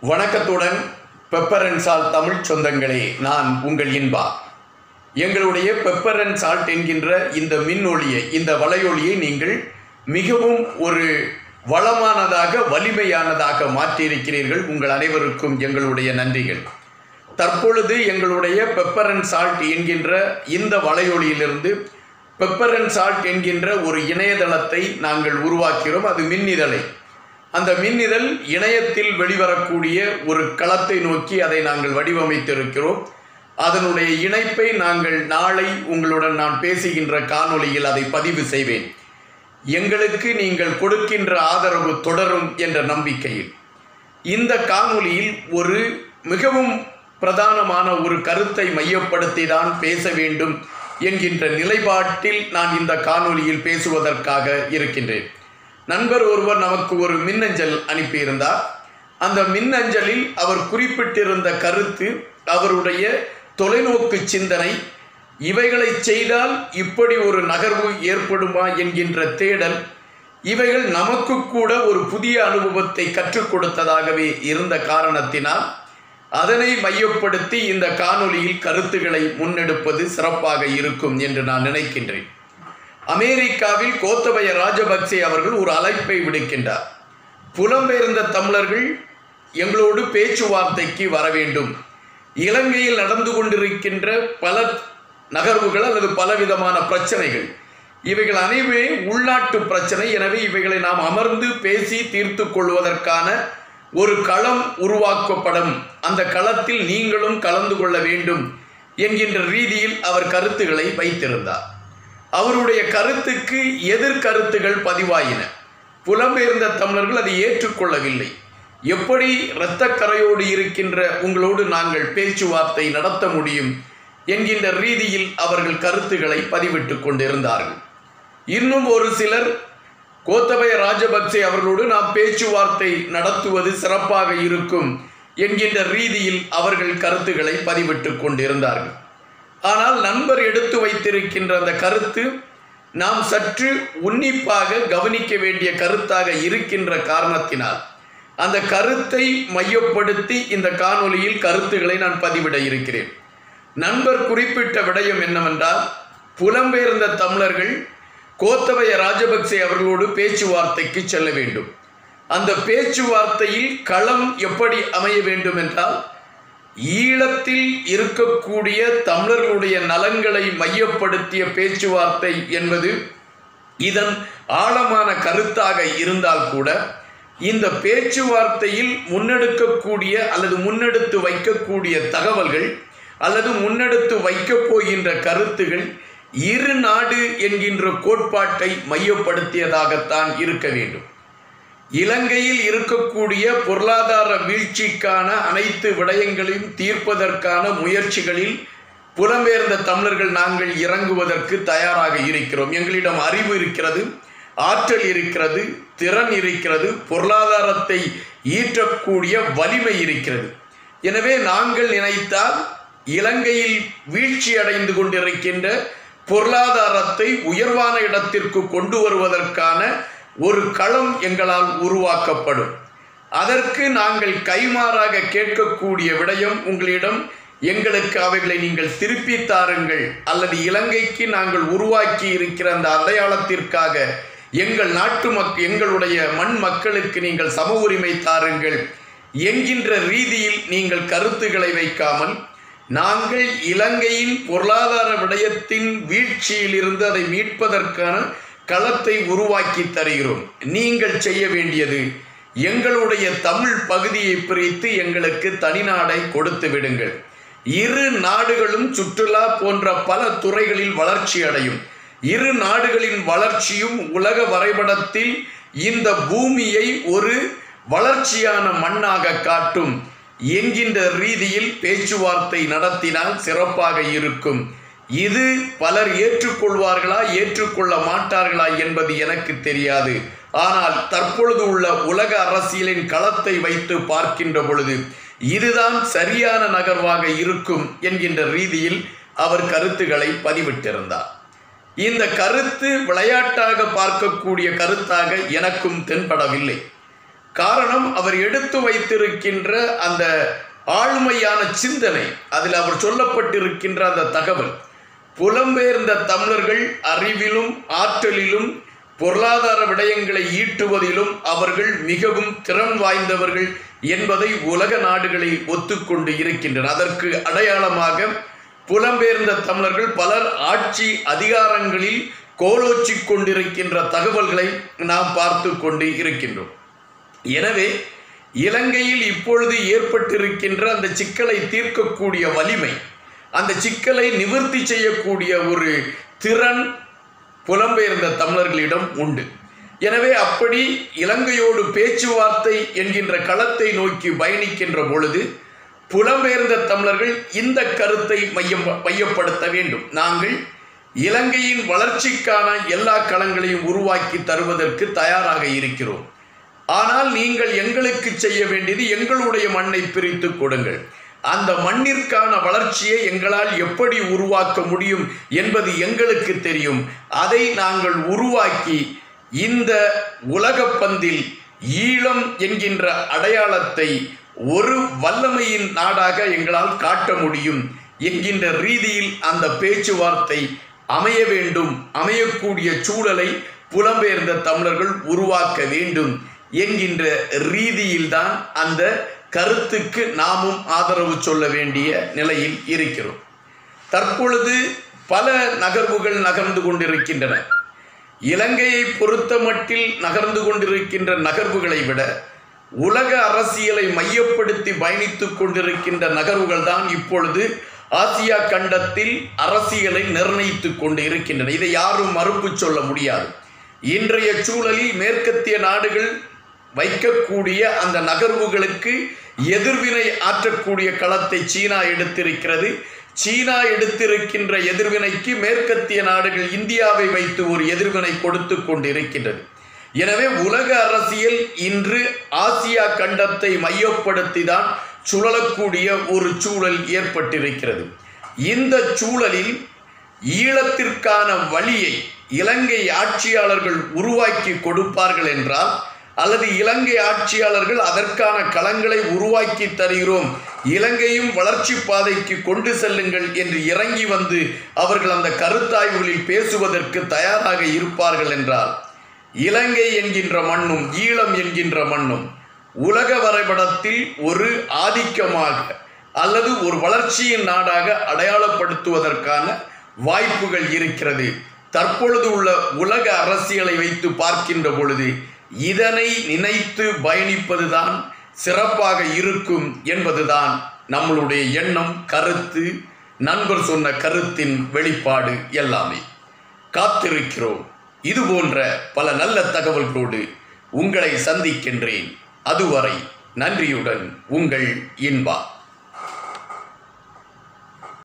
வணக்கத்துடன் pepper and salt Tamil சொந்தங்களே நான் உங்கள் இன்பா எங்களுடைய பெப்பர் அண்ட் சால்ட் என்கின்ற இந்த மின்னொளியை இந்த வலையொலியை நீங்கள் மிகவும் ஒரு வளமானதாக வலிமையானதாக மாற்றியிருக்கிறீர்கள் உங்கள் அனைவருக்கும் எங்களுடைய நன்றிகள் தற்பொழுது எங்களுடைய பெப்பர் அண்ட் சால்ட் என்கின்ற இந்த வலையொலியிலிருந்து பெப்பர் அண்ட் சால்ட் என்கின்ற ஒரு இணையதளத்தை நாங்கள் உருவாக்கிறோம் அது மின்னிதழை அந்த மின்னிதழ் இணையத்தில் வெளிவரக்கூடிய ஒரு களத்தை நோக்கி அதை நாங்கள் வடிவமைத்திருக்கிறோம் அதனுடைய இணைப்பை நாங்கள் நாளை உங்களுடன் நான் பேசுகின்ற காணொளியில் அதை பதிவு செய்வேன் எங்களுக்கு நீங்கள் கொடுக்கின்ற ஆதரவு தொடரும் என்ற நம்பிக்கையில் இந்த காணொளியில் ஒரு மிகவும் பிரதானமான ஒரு கருத்தை மையப்படுத்தி தான் பேச வேண்டும் என்கின்ற நிலைப்பாட்டில் நான் இந்த காணொளியில் பேசுவதற்காக இருக்கின்றேன் நண்பர் ஒருவர் நமக்கு ஒரு மின்னஞ்சல் அனுப்பியிருந்தார் அந்த மின்னஞ்சலில் அவர் குறிப்பிட்டிருந்த கருத்து அவருடைய தொலைநோக்கு சிந்தனை இவைகளை செய்தால் இப்படி ஒரு நகர்வு ஏற்படுமா என்கின்ற தேடல் இவைகள் நமக்கு கூட ஒரு புதிய அனுபவத்தை கற்றுக் கொடுத்ததாகவே இருந்த காரணத்தினால் அதனை மையப்படுத்தி இந்த காணொளியில் கருத்துக்களை முன்னெடுப்பது சிறப்பாக இருக்கும் என்று நான் நினைக்கின்றேன் அமெரிக்காவில் கோத்தபய ராஜபக்சே அவர்கள் ஒரு அழைப்பை விடுக்கின்றார் புலம்பெயர்ந்த தமிழர்கள் எங்களோடு பேச்சுவார்த்தைக்கு வர வேண்டும் இலங்கையில் நடந்து கொண்டிருக்கின்ற பல நகர்வுகள் அல்லது பலவிதமான பிரச்சனைகள் இவைகள் அனைவே உள்நாட்டு பிரச்சனை எனவே இவைகளை நாம் அமர்ந்து பேசி தீர்த்து கொள்வதற்கான ஒரு களம் உருவாக்கப்படும் அந்த களத்தில் நீங்களும் கலந்து கொள்ள வேண்டும் என்கின்ற ரீதியில் அவர் கருத்துக்களை வைத்திருந்தார் அவருடைய கருத்துக்கு எதிர்கருத்துகள் பதிவாயின புலம்பெயர்ந்த தமிழர்கள் அதை ஏற்றுக்கொள்ளவில்லை எப்படி இரத்தக்கரையோடு இருக்கின்ற உங்களோடு நாங்கள் பேச்சுவார்த்தை நடத்த முடியும் என்கின்ற ரீதியில் அவர்கள் கருத்துக்களை பதிவிட்டு கொண்டிருந்தார்கள் இன்னும் ஒரு சிலர் கோத்தபய ராஜபக்சே அவர்களோடு நாம் பேச்சுவார்த்தை நடத்துவது சிறப்பாக இருக்கும் என்கின்ற ரீதியில் அவர்கள் கருத்துக்களை பதிவிட்டு கொண்டிருந்தார்கள் ஆனால் நண்பர் எடுத்து வைத்திருக்கின்ற அந்த கருத்து நாம் சற்று உன்னிப்பாக கவனிக்க வேண்டிய கருத்தாக இருக்கின்ற காரணத்தினால் அந்த கருத்தை மையப்படுத்தி இந்த காணொளியில் கருத்துக்களை நான் பதிவிட இருக்கிறேன் நண்பர் குறிப்பிட்ட விடயம் என்னவென்றால் புலம்பெயர்ந்த தமிழர்கள் கோத்தபய ராஜபக்சே அவர்களோடு பேச்சுவார்த்தைக்கு செல்ல வேண்டும் அந்த பேச்சுவார்த்தையில் களம் எப்படி அமைய வேண்டும் என்றால் ஈழத்தில் இருக்கக்கூடிய தமிழர்களுடைய நலன்களை மையப்படுத்திய பேச்சுவார்த்தை என்பது இதன் ஆழமான கருத்தாக இருந்தால் கூட இந்த பேச்சுவார்த்தையில் முன்னெடுக்கக்கூடிய அல்லது முன்னெடுத்து வைக்கக்கூடிய தகவல்கள் அல்லது முன்னெடுத்து வைக்கப் போகின்ற கருத்துகள் இரு நாடு என்கின்ற கோட்பாட்டை மையப்படுத்தியதாகத்தான் இருக்க வேண்டும் இலங்கையில் இருக்கக்கூடிய பொருளாதார வீழ்ச்சிக்கான அனைத்து விடயங்களையும் தீர்ப்பதற்கான முயற்சிகளில் புலம்பெயர்ந்த தமிழர்கள் நாங்கள் இறங்குவதற்கு தயாராக இருக்கிறோம் எங்களிடம் அறிவு இருக்கிறது ஆற்றல் இருக்கிறது திறன் இருக்கிறது பொருளாதாரத்தை ஈற்றக்கூடிய வலிமை இருக்கிறது எனவே நாங்கள் நினைத்தால் இலங்கையில் வீழ்ச்சி அடைந்து கொண்டிருக்கின்ற பொருளாதாரத்தை உயர்வான இடத்திற்கு கொண்டு வருவதற்கான ஒரு களம் எங்களால் உருவாக்கப்படும் அதற்கு நாங்கள் கைமாறாக கேட்கக்கூடிய விடயம் உங்களிடம் எங்களுக்கு அவைகளை நீங்கள் திருப்பி தாருங்கள் அல்லது இலங்கைக்கு நாங்கள் உருவாக்கி இருக்கிற அந்த அடையாளத்திற்காக எங்கள் நாட்டு மக் எங்களுடைய மண் மக்களுக்கு நீங்கள் சம உரிமை தாருங்கள் என்கின்ற ரீதியில் நீங்கள் கருத்துக்களை வைக்காமல் நாங்கள் இலங்கையின் பொருளாதார விடயத்தின் வீழ்ச்சியில் இருந்து அதை மீட்பதற்கான களத்தை உருவாக்கி தருகிறோம் நீங்கள் செய்ய வேண்டியது எங்களுடைய தமிழ் பகுதியை பிரித்து எங்களுக்கு தனிநாடை கொடுத்து விடுங்கள் இரு நாடுகளும் சுற்றுலா போன்ற பல துறைகளில் வளர்ச்சி அடையும் இரு நாடுகளின் வளர்ச்சியும் உலக வரைபடத்தில் இந்த பூமியை ஒரு வளர்ச்சியான மண்ணாக காட்டும் என்கின்ற ரீதியில் பேச்சுவார்த்தை நடத்தினால் சிறப்பாக இருக்கும் இது பலர் ஏற்றுக்கொள்வார்களா ஏற்றுக்கொள்ள மாட்டார்களா என்பது எனக்கு தெரியாது ஆனால் தற்பொழுது உள்ள உலக அரசியலின் களத்தை வைத்து பார்க்கின்ற பொழுது இதுதான் சரியான நகர்வாக இருக்கும் என்கின்ற ரீதியில் அவர் கருத்துக்களை பதிவிட்டிருந்தார் இந்த கருத்து விளையாட்டாக பார்க்கக்கூடிய கருத்தாக எனக்கும் தென்படவில்லை காரணம் அவர் எடுத்து வைத்திருக்கின்ற அந்த ஆழ்மையான சிந்தனை அதில் அவர் சொல்லப்பட்டிருக்கின்ற அந்த தகவல் புலம்பெயர்ந்த தமிழர்கள் அறிவிலும் ஆற்றலிலும் பொருளாதார விடயங்களை ஈட்டுவதிலும் அவர்கள் மிகவும் திறன் வாய்ந்தவர்கள் என்பதை உலக நாடுகளை ஒத்துக்கொண்டு இருக்கின்றன அதற்கு அடையாளமாக புலம்பெயர்ந்த தமிழர்கள் பலர் ஆட்சி அதிகாரங்களில் கோலோச்சி கொண்டிருக்கின்ற தகவல்களை நாம் பார்த்து கொண்டு இருக்கின்றோம் எனவே இலங்கையில் இப்பொழுது ஏற்பட்டிருக்கின்ற அந்த சிக்கலை தீர்க்கக்கூடிய வலிமை அந்த சிக்கலை நிவர்த்தி செய்யக்கூடிய ஒரு திறன் புலம்பெயர்ந்த தமிழர்களிடம் உண்டு எனவே அப்படி இலங்கையோடு பேச்சுவார்த்தை என்கின்ற களத்தை நோக்கி பயணிக்கின்ற பொழுது புலம்பெயர்ந்த தமிழர்கள் இந்த கருத்தை மையம் மையப்படுத்த வேண்டும் நாங்கள் இலங்கையின் வளர்ச்சிக்கான எல்லா களங்களையும் உருவாக்கி தருவதற்கு தயாராக இருக்கிறோம் ஆனால் நீங்கள் எங்களுக்கு செய்ய வேண்டியது எங்களுடைய மண்ணை பிரித்து கொடுங்கள் அந்த மண்ணிற்கான வளர்ச்சியை எங்களால் எப்படி உருவாக்க முடியும் என்பது எங்களுக்கு தெரியும் அதை நாங்கள் உருவாக்கி இந்த உலகப்பந்தில் ஈழம் என்கின்ற அடையாளத்தை ஒரு வல்லமையின் நாடாக எங்களால் காட்ட முடியும் என்கின்ற ரீதியில் அந்த பேச்சுவார்த்தை அமைய வேண்டும் அமையக்கூடிய சூழலை புலம்பெயர்ந்த தமிழர்கள் உருவாக்க வேண்டும் என்கின்ற ரீதியில்தான் அந்த கருத்துக்கு நாமும் ஆதரவு சொல்ல வேண்டிய நிலையில் இருக்கிறோம் தற்பொழுது பல நகர்வுகள் நகர்ந்து கொண்டிருக்கின்றன இலங்கையை பொறுத்தமட்டில் நகர்ந்து கொண்டிருக்கின்ற நகர்வுகளை விட உலக அரசியலை மையப்படுத்தி பயணித்துக் கொண்டிருக்கின்ற நகர்வுகள் தான் இப்பொழுது ஆசியா கண்டத்தில் அரசியலை நிர்ணயித்துக் கொண்டு இருக்கின்றன இதை யாரும் மறுப்பு சொல்ல முடியாது இன்றைய சூழலில் மேற்கத்திய நாடுகள் வைக்கக்கூடிய அந்த நகர்வுகளுக்கு எதிர்வினை ஆற்றக்கூடிய களத்தை சீனா எடுத்திருக்கிறது சீனா எடுத்திருக்கின்ற எதிர்வினைக்கு மேற்கத்திய நாடுகள் இந்தியாவை வைத்து ஒரு எதிர்வினை கொடுத்து கொண்டிருக்கின்றது எனவே உலக அரசியல் இன்று ஆசியா கண்டத்தை மையப்படுத்தி தான் சுழலக்கூடிய ஒரு சூழல் ஏற்பட்டிருக்கிறது இந்த சூழலில் ஈழத்திற்கான வழியை இலங்கை ஆட்சியாளர்கள் உருவாக்கி கொடுப்பார்கள் என்றால் அல்லது இலங்கை ஆட்சியாளர்கள் அதற்கான களங்களை உருவாக்கி தருகிறோம் இலங்கையும் வளர்ச்சி பாதைக்கு கொண்டு செல்லுங்கள் என்று இறங்கி வந்து அவர்கள் அந்த கருத்தாய்வுகளில் பேசுவதற்கு தயாராக இருப்பார்கள் என்றால் இலங்கை என்கின்ற மண்ணும் ஈழம் என்கின்ற மண்ணும் உலக வரைபடத்தில் ஒரு ஆதிக்கமாக அல்லது ஒரு வளர்ச்சியின் நாடாக அடையாளப்படுத்துவதற்கான வாய்ப்புகள் இருக்கிறது தற்பொழுது உள்ள உலக அரசியலை வைத்து பார்க்கின்ற பொழுது இதனை நினைத்து பயணிப்பதுதான் சிறப்பாக இருக்கும் என்பதுதான் நம்மளுடைய எண்ணம் கருத்து நண்பர் சொன்ன கருத்தின் வெளிப்பாடு எல்லாமே காத்திருக்கிறோம் இது போன்ற பல நல்ல தகவல்களோடு உங்களை சந்திக்கின்றேன் அதுவரை நன்றியுடன் உங்கள் இன்பா